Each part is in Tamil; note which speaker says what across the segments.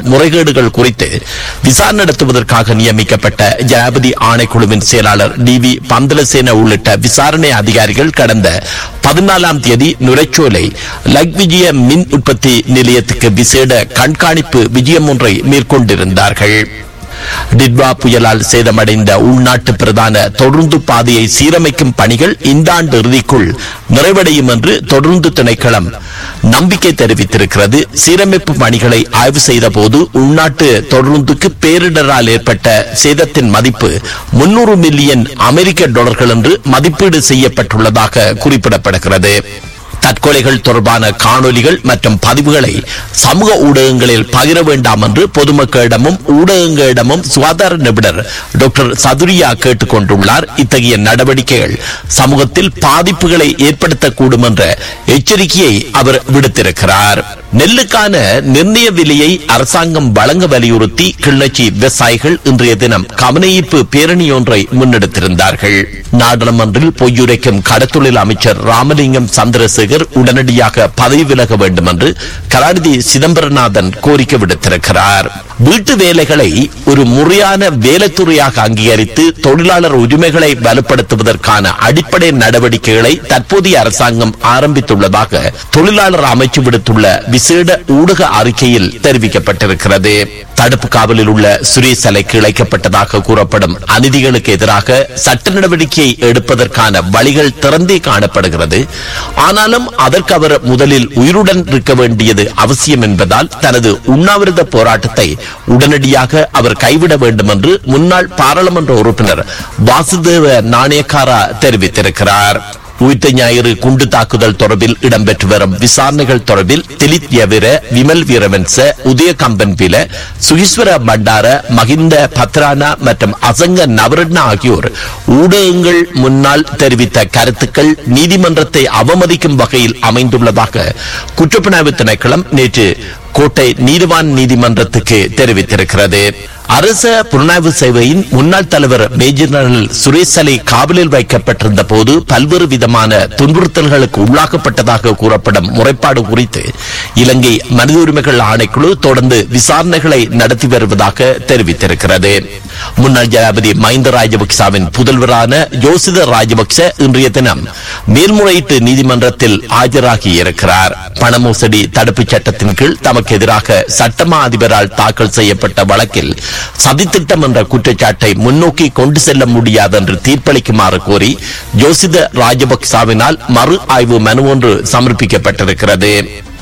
Speaker 1: முறைகேடுகள் குறித்து விசாரணை நடத்துவதற்காக நியமிக்கப்பட்ட ஜனாபதி ஆணைக்குழுவின் செயலாளர் டி வி பந்தலசேன உள்ளிட்ட விசாரணை அதிகாரிகள் கடந்த பதினாலாம் தேதி நுரைச்சோலை லக்விஜய மின் உற்பத்தி நிலையத்துக்கு விசேட கண்காணிப்பு விஜயம் ஒன்றை மேற்கொண்டிருந்தார்கள் டிட்வா புயலால் சேதமடைந்த உள்நாட்டு பிரதான தொடர்ந்து பாதையை சீரமைக்கும் பணிகள் இந்த ஆண்டு இறுதிக்குள் நிறைவடையும் என்று தொடர்ந்து திணைக்களம் நம்பிக்கை தெரிவித்திருக்கிறது சீரமைப்பு பணிகளை ஆய்வு செய்த போது உள்நாட்டு தொடர்ந்துக்கு பேரிடரால் ஏற்பட்ட சேதத்தின் மதிப்பு முன்னூறு மில்லியன் அமெரிக்க டாலர்கள் என்று மதிப்பீடு செய்யப்பட்டுள்ளதாக குறிப்பிடப்படுகிறது தற்கொலைகள் தொடர்பான காணொலிகள் மற்றும் பதிவுகளை சமூக ஊடகங்களில் பகிர வேண்டாம் என்று பொதுமக்களிடமும் ஊடகங்களிடமும் சுகாதார நிபுணர் டாக்டர் சதுரியா கேட்டுக் கொண்டுள்ளார் இத்தகைய நடவடிக்கைகள் சமூகத்தில் பாதிப்புகளை ஏற்படுத்தக்கூடும் என்ற எச்சரிக்கையை அவர் விடுத்திருக்கிறார் நெல்லுக்கான நிர்ணய விலையை அரசாங்கம் வழங்க வலியுறுத்தி கிள்ளச்சி விவசாயிகள் இன்றைய தினம் கவனஈர்ப்பு பேரணி ஒன்றை முன்னெடுத்திருந்தார்கள் நாடாளுமன்றில் பொய்யுரைக்கும் கடத்தொழில் அமைச்சர் ராமலிங்கம் சந்திரசேகர் உடனடியாக பதவி விலக வேண்டும் என்று கலாநிதி சிதம்பரநாதன் கோரிக்கை விடுத்திருக்கிறார் வீட்டு வேலைகளை ஒரு முறையான வேலைத்துறையாக அங்கீகரித்து தொழிலாளர் உரிமைகளை வலுப்படுத்துவதற்கான அடிப்படை நடவடிக்கைகளை தற்போதைய அரசாங்கம் ஆரம்பித்துள்ளதாக தொழிலாளர் அமைச்சு விடுத்துள்ள விசேட ஊடக அறிக்கையில் தெரிவிக்கப்பட்டிருக்கிறது தடுப்பு காவலில் உள்ள சுரேஷ் அலைக்கு இழைக்கப்பட்டதாக கூறப்படும் அநீதிகளுக்கு எதிராக சட்ட நடவடிக்கையை எடுப்பதற்கான வழிகள் திறந்தே காணப்படுகிறது ஆனாலும் அதற்கு அவர் முதலில் உயிருடன் இருக்க வேண்டியது அவசியம் என்பதால் தனது உண்ணாவிரத போராட்டத்தை உடனடியாக அவர் கைவிட வேண்டும் என்று முன்னாள் பாராளுமன்ற உறுப்பினர் வாசுதேவ நாணயக்காரா தெரிவித்திருக்கிறார் உயிர்த்த ஞாயிறு குண்டு தாக்குதல் தொடர்பில் இடம்பெற்று வரும் விசாரணைகள் தொடர்பில் திலித் யவிர விமல் வீரவன்ச உதய கம்பன்பில சுகீஸ்வர பண்டார மகிந்த பத்ரானா மற்றும் அசங்க நவரட்ன ஆகியோர் ஊடகங்கள் முன்னால் தெரிவித்த கருத்துக்கள் நீதிமன்றத்தை அவமதிக்கும் வகையில் அமைந்துள்ளதாக குற்றப்புலனாய்வு திணைக்களம் நேற்று கோட்டை நீதிவான் நீதிமன்றத்துக்கு தெரிவித்திருக்கிறது அரச புலனாய்வு சேவையின் முன்னாள் தலைவர் மேஜர் ஜெனரல் சுரேஷ் அலி காவலில் வைக்கப்பட்டிருந்த போது பல்வேறு விதமான துன்புறுத்தல்களுக்கு உள்ளாக்கப்பட்டதாக கூறப்படும் முறைப்பாடு குறித்து இலங்கை மனித உரிமைகள் ஆணைக்குழு தொடர்ந்து விசாரணைகளை நடத்தி வருவதாக தெரிவித்திருக்கிறது முன்னாள் ஜனாதிபதி மஹிந்த ராஜபக்சவின் புதல்வரான யோசித ராஜபக்ச இன்றைய தினம் மேல்முறையீட்டு நீதிமன்றத்தில் ஆஜராகி இருக்கிறார் பண மோசடி தடுப்புச் சட்டத்தின் கீழ் தமக்கு எதிராக சட்டமா அதிபரால் தாக்கல் செய்யப்பட்ட வழக்கில் சதித்திட்டம் என்ற குற்றச்சாட்டை முன்னோக்கி கொண்டு செல்ல முடியாது என்று தீர்ப்பளிக்குமாறு கோரி ஜோசித ராஜபக்சாவினால் மறு ஆய்வு மனு ஒன்று சமர்ப்பிக்கப்பட்டிருக்கிறது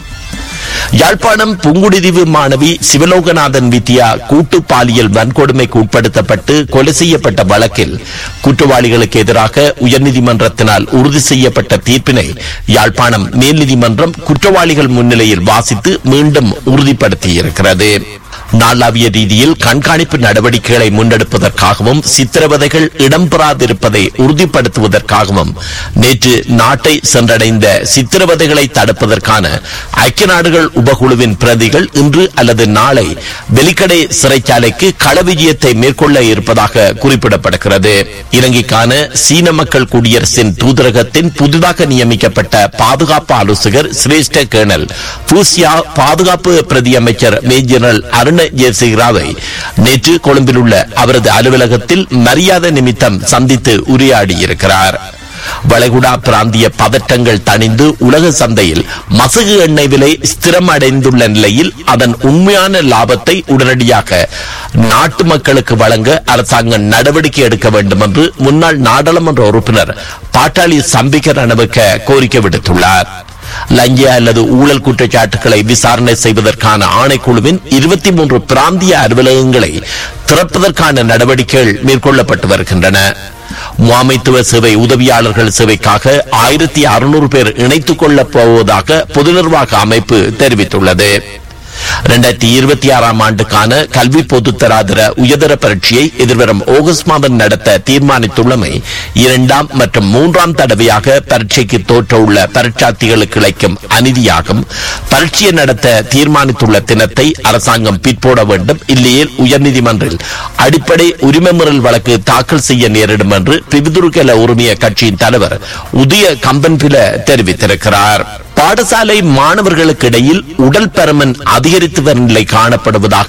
Speaker 1: யாழ்ப்பாணம் புங்குடிதீவு மாணவி சிவலோகநாதன் வித்யா கூட்டு பாலியல் வன்கொடுமைக்கு உட்படுத்தப்பட்டு கொலை செய்யப்பட்ட வழக்கில் குற்றவாளிகளுக்கு எதிராக உயர்நீதிமன்றத்தினால் உறுதி செய்யப்பட்ட தீர்ப்பினை யாழ்ப்பாணம் மேல் நீதிமன்றம் குற்றவாளிகள் முன்னிலையில் வாசித்து மீண்டும் உறுதிப்படுத்தியிருக்கிறது நாளாவிய ரீதியில் கண்காணிப்பு நடவடிக்கைகளை முன்னெடுப்பதற்காகவும் சித்திரவதைகள் இடம்பெறாதிருப்பதை உறுதிப்படுத்துவதற்காகவும் நேற்று நாட்டை சென்றடைந்த சித்திரவதைகளை தடுப்பதற்கான ஐக்கிய நாடுகள் உபகுழுவின் பிரதிகள் இன்று அல்லது நாளை வெலிக்கடை சிறைச்சாலைக்கு களவிஜயத்தை மேற்கொள்ள இருப்பதாக குறிப்பிடப்படுகிறது இலங்கைக்கான சீன மக்கள் குடியரசின் தூதரகத்தின் புதிதாக நியமிக்கப்பட்ட பாதுகாப்பு ஆலோசகர் சிரேஷ்ட கேர்னல் பூசியா பாதுகாப்பு பிரதி அமைச்சர் மேஜர் ஜெனரல் அருண் ஜெயசேகராவை நேற்று கொழும்பில் உள்ள அவரது அலுவலகத்தில் மரியாதை நிமித்தம் சந்தித்து உரையாடியிருக்கிறார் வளைகுடா பிராந்திய பதற்றங்கள் தணிந்து உலக சந்தையில் மசகு எண்ணெய் விலை ஸ்திரம் அடைந்துள்ள நிலையில் அதன் உண்மையான லாபத்தை உடனடியாக நாட்டு மக்களுக்கு வழங்க அரசாங்கம் நடவடிக்கை எடுக்க வேண்டும் என்று முன்னாள் நாடாளுமன்ற உறுப்பினர் பாட்டாளி சம்பிக்க ரணவுக்க கோரிக்கை விடுத்துள்ளார் லஞ்ச அல்லது ஊழல் குற்றச்சாட்டுகளை விசாரணை செய்வதற்கான ஆணைக்குழுவின் இருபத்தி மூன்று பிராந்திய அலுவலகங்களை திறப்பதற்கான நடவடிக்கைகள் மேற்கொள்ளப்பட்டு வருகின்றன முகாமைத்துவ சேவை உதவியாளர்கள் சேவைக்காக ஆயிரத்தி அறுநூறு பேர் இணைத்துக் கொள்ளப் போவதாக பொது நிர்வாக அமைப்பு தெரிவித்துள்ளது இரண்டாயிரத்தி இருபத்தி ஆறாம் ஆண்டுக்கான கல்வி பொதுத்தராதர உயர்தர பரீட்சையை எதிர்வரும் ஆகஸ்ட் மாதம் நடத்த தீர்மானித்துள்ளமை இரண்டாம் மற்றும் மூன்றாம் தடவையாக பரீட்சைக்கு தோற்ற உள்ள பரீட்சார்த்திகளுக்கு இழைக்கும் அநீதியாகும் பரீட்சையை நடத்த தீர்மானித்துள்ள தினத்தை அரசாங்கம் பிற்போட வேண்டும் இல்லையேல் உயர்நீதிமன்றில் அடிப்படை உரிமை மீறல் வழக்கு தாக்கல் செய்ய நேரிடும் என்று பிபிதுருகல உரிமைய கட்சியின் தலைவர் உதய கம்பன்பில தெரிவித்திருக்கிறார் பாடசாலை மாணவர்களுக்கு இடையில் உடல் பருமன் அதிகரித்து வரும் நிலை காணப்படுவதாக